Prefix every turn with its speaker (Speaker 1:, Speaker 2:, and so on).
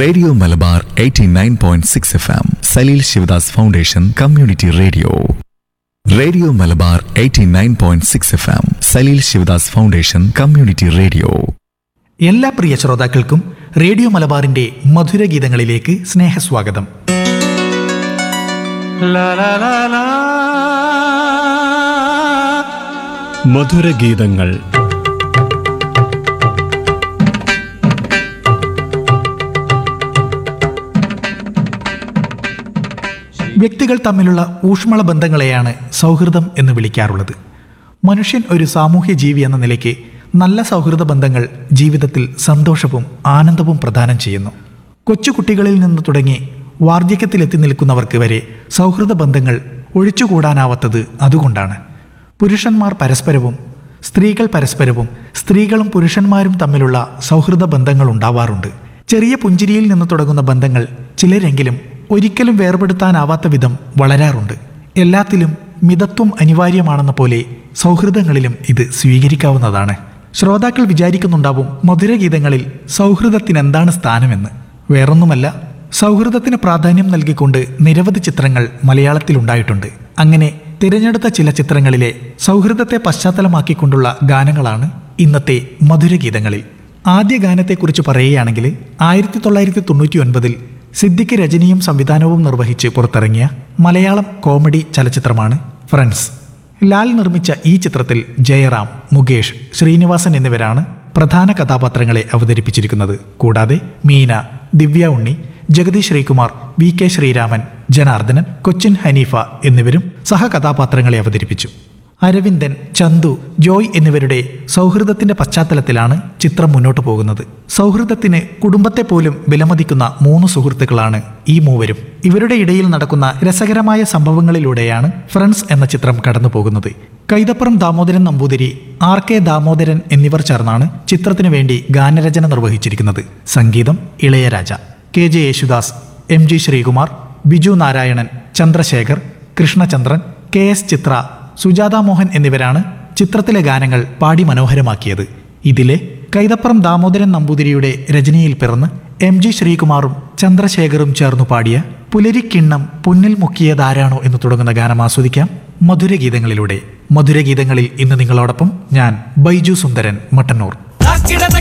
Speaker 1: radio Malabar 89.6 F M Saleel Sivadas foundation community radio radio Malabar 89.6 F M Saleel Sivadas foundation community radio
Speaker 2: എല്ലാ പ്രിയ ശ്രോതാക്കൾക്കും radio മലബാറിന്റെ മധുര ഗീതങ്ങളിലേക്ക് സ്നേഹസ്വാഗതം
Speaker 3: മധുരഗീതങ്ങൾ
Speaker 2: വ്യക്തികൾ തമ്മിലുള്ള ഊഷ്മള ബന്ധങ്ങളെയാണ് സൗഹൃദം എന്ന് വിളിക്കാറുള്ളത് മനുഷ്യൻ ഒരു സാമൂഹ്യ ജീവി എന്ന നിലയ്ക്ക് നല്ല സൗഹൃദ ബന്ധങ്ങൾ ജീവിതത്തിൽ സന്തോഷവും ആനന്ദവും പ്രദാനം ചെയ്യുന്നു കൊച്ചുകുട്ടികളിൽ നിന്ന് തുടങ്ങി വാർദ്ധക്യത്തിലെത്തി നിൽക്കുന്നവർക്ക് വരെ സൗഹൃദ ബന്ധങ്ങൾ ഒഴിച്ചുകൂടാനാവാത്തത് അതുകൊണ്ടാണ് പുരുഷന്മാർ പരസ്പരവും സ്ത്രീകൾ പരസ്പരവും സ്ത്രീകളും പുരുഷന്മാരും തമ്മിലുള്ള സൗഹൃദ ബന്ധങ്ങൾ ഉണ്ടാവാറുണ്ട് ചെറിയ പുഞ്ചിരിയിൽ നിന്ന് തുടങ്ങുന്ന ബന്ധങ്ങൾ ചിലരെങ്കിലും ഒരിക്കലും വേർപെടുത്താനാവാത്ത വിധം വളരാറുണ്ട് എല്ലാത്തിലും മിതത്വം അനിവാര്യമാണെന്ന പോലെ സൗഹൃദങ്ങളിലും ഇത് സ്വീകരിക്കാവുന്നതാണ് ശ്രോതാക്കൾ വിചാരിക്കുന്നുണ്ടാവും മധുരഗീതങ്ങളിൽ സൗഹൃദത്തിന് എന്താണ് സ്ഥാനമെന്ന് വേറൊന്നുമല്ല സൗഹൃദത്തിന് പ്രാധാന്യം നൽകിക്കൊണ്ട് നിരവധി ചിത്രങ്ങൾ മലയാളത്തിലുണ്ടായിട്ടുണ്ട് അങ്ങനെ തിരഞ്ഞെടുത്ത ചില ചിത്രങ്ങളിലെ സൗഹൃദത്തെ പശ്ചാത്തലമാക്കിക്കൊണ്ടുള്ള ഗാനങ്ങളാണ് ഇന്നത്തെ മധുരഗീതങ്ങളിൽ ആദ്യ ഗാനത്തെക്കുറിച്ച് പറയുകയാണെങ്കിൽ ആയിരത്തി തൊള്ളായിരത്തി തൊണ്ണൂറ്റി ഒൻപതിൽ സിദ്ദിഖ് രചനയും സംവിധാനവും നിർവഹിച്ച് പുറത്തിറങ്ങിയ മലയാളം കോമഡി ചലച്ചിത്രമാണ് ഫ്രണ്ട്സ് ലാൽ നിർമ്മിച്ച ഈ ചിത്രത്തിൽ ജയറാം മുകേഷ് ശ്രീനിവാസൻ എന്നിവരാണ് പ്രധാന കഥാപാത്രങ്ങളെ അവതരിപ്പിച്ചിരിക്കുന്നത് കൂടാതെ മീന ദിവ്യ ഉണ്ണി ജഗദീഷ് ശ്രീകുമാർ വി കെ ശ്രീരാമൻ ജനാർദ്ദനൻ കൊച്ചിൻ ഹനീഫ എന്നിവരും സഹകഥാപാത്രങ്ങളെ അവതരിപ്പിച്ചു അരവിന്ദൻ ചന്തു ജോയ് എന്നിവരുടെ സൗഹൃദത്തിന്റെ പശ്ചാത്തലത്തിലാണ് ചിത്രം മുന്നോട്ടു പോകുന്നത് സൗഹൃദത്തിന് കുടുംബത്തെ പോലും വിലമതിക്കുന്ന മൂന്ന് സുഹൃത്തുക്കളാണ് ഈ മൂവരും ഇവരുടെ ഇടയിൽ നടക്കുന്ന രസകരമായ സംഭവങ്ങളിലൂടെയാണ് ഫ്രണ്ട്സ് എന്ന ചിത്രം കടന്നു പോകുന്നത് കൈതപ്പുറം ദാമോദരൻ നമ്പൂതിരി ആർ കെ ദാമോദരൻ എന്നിവർ ചേർന്നാണ് ചിത്രത്തിനു വേണ്ടി ഗാനരചന നിർവഹിച്ചിരിക്കുന്നത് സംഗീതം Ilaiyaraaja K J Yesudas M G Sreekumar Biju Narayanan Chandrasekhar Krishnachandran K S Chithra Sujatha Mohan എന്നിവരാണ് ചിത്രത്തിലെ ഗാനങ്ങൾ പാടി മനോഹരമാക്കിയത് ഇതിലെ കൈതപ്പുറം ദാമോദരൻ നമ്പൂതിരിയുടെ രചനയിൽ പിറന്ന് എം ജി ശ്രീകുമാറും ചന്ദ്രശേഖറും ചേർന്നു പാടിയ പുലരിക്കിണ്ണം പൊന്നിൽ മുക്കിയതാരാണോ എന്ന് തുടങ്ങുന്ന ഗാനം ആസ്വദിക്കാം മധുരഗീതങ്ങളിലൂടെ മധുരഗീതങ്ങളിൽ ഇന്ന് നിങ്ങളോടൊപ്പം ഞാൻ ബൈജു സുന്ദരൻ മട്ടന്നൂർ
Speaker 4: താക്കിട